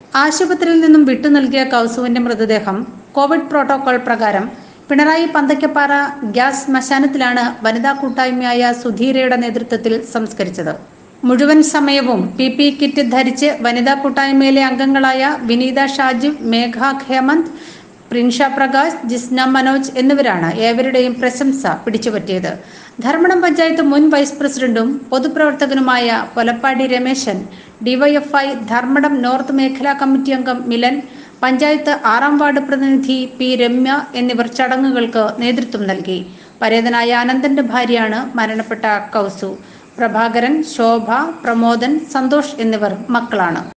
ആശുപത്രിയിൽ നിന്നും വിട്ടു നൽകിയ കൗസുവിന്റെ മൃതദേഹം കോവിഡ് പ്രോട്ടോകോൾ പ്രകാരം പിണറായി പന്തയ്ക്കപ്പാറ ഗ്യാസ് ശ്മശാനത്തിലാണ് വനിതാ കൂട്ടായ്മയായ സുധീരയുടെ നേതൃത്വത്തിൽ സംസ്കരിച്ചത് മുഴുവൻ സമയവും പി പി കിറ്റ് ധരിച്ച് വനിതാ കൂട്ടായ്മയിലെ അംഗങ്ങളായ വിനീത ഷാജു മേഘ ഹേമന്ത് പ്രിൻഷ പ്രകാശ് ജിസ്ന മനോജ് എന്നിവരാണ് ഏവരുടെയും പ്രശംസ പിടിച്ചുപറ്റിയത് ധർമ്മടം പഞ്ചായത്ത് മുൻ വൈസ് പ്രസിഡന്റും പൊതുപ്രവർത്തകനുമായ പൊലപ്പാടി രമേശൻ ഡിവൈഎഫ്ഐ ധർമ്മടം നോർത്ത് മേഖലാ കമ്മിറ്റി അംഗം മിലൻ പഞ്ചായത്ത് ആറാം വാർഡ് പ്രതിനിധി പി രമ്യ എന്നിവർ ചടങ്ങുകൾക്ക് നേതൃത്വം നൽകി പരേതനായ അനന്തന്റെ ഭാര്യയാണ് മരണപ്പെട്ട കൗസു പ്രഭാകരൻ ശോഭ പ്രമോദൻ സന്തോഷ് എന്നിവർ മക്കളാണ്